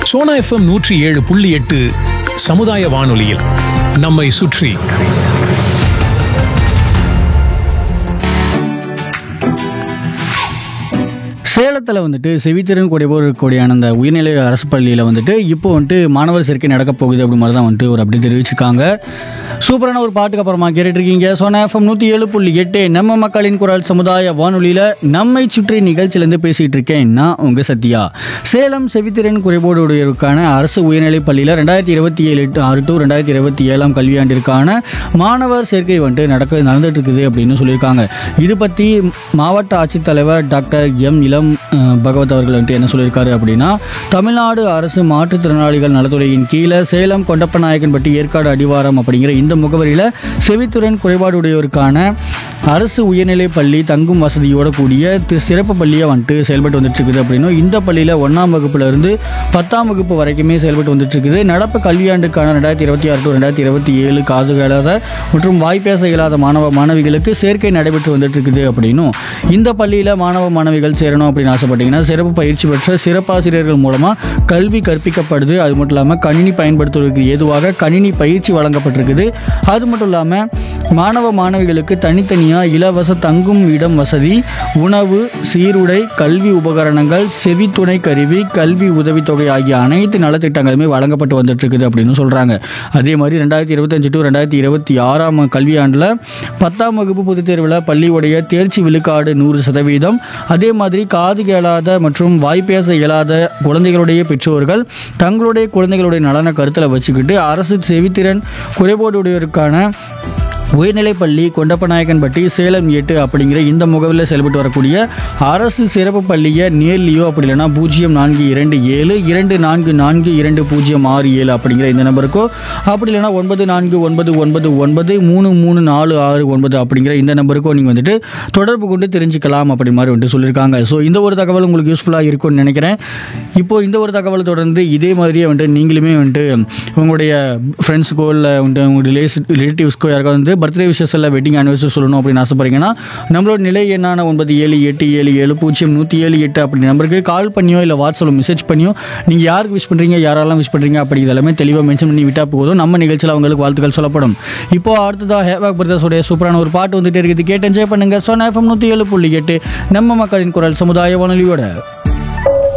Sona FM நூற்றி ஏழு புள்ளி எட்டு சமுதாய வானொலியில் நம்மை சுற்றி சேலத்தில் வந்துட்டு செவித்திறன் கூடிய இருக்கக்கூடியான அந்த உயர்நிலை அரசு பள்ளியில் வந்துட்டு இப்போ வந்துட்டு மாணவர் சேர்க்கை நடக்க போகுது அப்படி மாதிரி தான் வந்துட்டு ஒரு அப்படி தெரிவிச்சிருக்காங்க சூப்பரான ஒரு பாட்டுக்கு அப்புறமா கேட்டுட்டு இருக்கீங்க சோனா எஃப்எம் நூற்றி ஏழு புள்ளி எட்டு நம்ம மக்களின் குரல் சமுதாய வானொலியில் நம்மை சுற்றி நிகழ்ச்சியிலேருந்து பேசிகிட்டு இருக்கேன் நான் உங்கள் சத்யா சேலம் செவித்திறன் குறைபாடு உடையவருக்கான அரசு உயர்நிலைப் பள்ளியில் ரெண்டாயிரத்தி இருபத்தி ஏழு எட்டு ஆறு டு ரெண்டாயிரத்தி இருபத்தி ஏழாம் கல்வியாண்டிற்கான மாணவர் சேர்க்கை வந்துட்டு நடக்க நடந்துட்டு இருக்குது அப்படின்னு சொல்லியிருக்காங்க இது பற்றி மாவட்ட ஆட்சித்தலைவர் டாக்டர் எம் இளம் அஹ், பகவத் அவர்கள் வந்துட்டு என்ன சொல்லியிருக்காரு அப்படின்னா தமிழ்நாடு அரசு மாற்றுத்திறனாளிகள் நலத்துறையின் கீழே சேலம் கொண்டப்பநாயக்கன்பட்டி ஏற்காடு அடிவாரம் அப்படிங்கிற இந்த முகவரியில் செவித்துறன் குறைபாடு உடையோருக்கான அரசு உயர்நிலைப் பள்ளி தங்கும் வசதியோட கூடிய தி- சிறப்பு பள்ளியாக வந்துட்டு செயல்பட்டு வந்துட்டு இருக்குது அப்படின்னும் இந்த பள்ளியில் ஒன்றாம் வகுப்புல இருந்து பத்தாம் வகுப்பு வரைக்குமே செயல்பட்டு வந்துட்டு இருக்குது நடப்பு கல்வியாண்டுக்கான ரெண்டாயிரத்தி இருபத்தி ஆறு டு ரெண்டாயிரத்தி இருபத்தி ஏழு காது கேளாத மற்றும் வாய்ப்பேச இயலாத மாணவ மாணவிகளுக்கு சேர்க்கை நடைபெற்று வந்துட்டு இருக்குது அப்படின்னும் இந்த பள்ளியில் மாணவ மாணவிகள் சேரணும் அப்படின்னு ஆசைப்பட்டீங்கன்னா சிறப்பு பயிற்சி பெற்ற சிறப்பாசிரியர்கள் மூலமாக கல்வி கற்பிக்கப்படுது அது மட்டும் இல்லாமல் கணினி பயன்படுத்துவதற்கு ஏதுவாக கணினி பயிற்சி வழங்கப்பட்டிருக்குது அது மட்டும் இல்லாமல் மாணவ மாணவிகளுக்கு தனித்தனியாக இலவச தங்கும் இடம் வசதி உணவு சீருடை கல்வி உபகரணங்கள் செவித்துணை கருவி கல்வி உதவித்தொகை ஆகிய அனைத்து நலத்திட்டங்களுமே வழங்கப்பட்டு வந்துட்டு இருக்குது அப்படின்னு சொல்கிறாங்க அதே மாதிரி ரெண்டாயிரத்தி இருபத்தஞ்சு டு ரெண்டாயிரத்தி இருபத்தி ஆறாம் கல்வியாண்டில் பத்தாம் வகுப்பு பொதுத் தேர்வில் பள்ளியுடைய தேர்ச்சி விழுக்காடு நூறு சதவீதம் அதே மாதிரி காது கேளாத மற்றும் வாய்ப்பேச இயலாத குழந்தைகளுடைய பெற்றோர்கள் தங்களுடைய குழந்தைகளுடைய நலனை கருத்தில் வச்சுக்கிட்டு அரசு செவித்திறன் குறைபாடுடையோருக்கான உயர்நிலைப் பள்ளி கொண்டப்பநாயக்கன்பட்டி சேலம் எட்டு அப்படிங்கிற இந்த முகவரியில் செயல்பட்டு வரக்கூடிய அரசு சிறப்பு பள்ளியை நேர்லியோ அப்படி இல்லைன்னா பூஜ்ஜியம் நான்கு இரண்டு ஏழு இரண்டு நான்கு நான்கு இரண்டு பூஜ்ஜியம் ஆறு ஏழு அப்படிங்கிற இந்த நம்பருக்கோ அப்படி இல்லைன்னா ஒன்பது நான்கு ஒன்பது ஒன்பது ஒன்பது மூணு மூணு நாலு ஆறு ஒன்பது அப்படிங்கிற இந்த நம்பருக்கோ நீங்கள் வந்துட்டு தொடர்பு கொண்டு தெரிஞ்சுக்கலாம் அப்படி மாதிரி வந்துட்டு சொல்லியிருக்காங்க ஸோ இந்த ஒரு தகவல் உங்களுக்கு யூஸ்ஃபுல்லாக இருக்கும்னு நினைக்கிறேன் இப்போ இந்த ஒரு தகவலை தொடர்ந்து இதே மாதிரியே வந்துட்டு நீங்களுமே வந்துட்டு உங்களுடைய ஃப்ரெண்ட்ஸுக்கோ இல்லை வந்துட்டு உங்கள் ரிலேஸ் ரிலேட்டிவ்ஸ்க்கோ யாருக்காவது வந்து பர்த்டே விஷஸ் இல்லை வெட்டிங் ஆனிவர்சரி சொல்லணும் அப்படின்னு ஆசைப்படுறீங்கன்னா நம்மளோட நிலை எண்ணான ஒன்பது ஏழு எட்டு ஏழு ஏழு பூஜ்ஜியம் நூற்றி ஏழு எட்டு அப்படி நம்பருக்கு கால் பண்ணியோ இல்லை வாட்ஸ்அப்பில் மெசேஜ் பண்ணியோ நீங்கள் யாருக்கு விஷ் பண்ணுறீங்க யாரெல்லாம் விஷ் பண்ணுறீங்க அப்படி இதெல்லாமே தெளிவாக மென்ஷன் பண்ணி விட்டால் போதும் நம்ம நிகழ்ச்சியில் அவங்களுக்கு வாழ்த்துக்கள் சொல்லப்படும் இப்போ அடுத்ததாக ஹேவாக் பிரதர்ஸோடைய சூப்பரான ஒரு பாட்டு வந்துட்டு இருக்குது கேட்டு என்ஜாய் பண்ணுங்கள் சோனா எஃப்எம் நூற்றி ஏழு புள்ளி எட்டு நம்ம மக்களின் குரல் சமுதாய வானொலியோட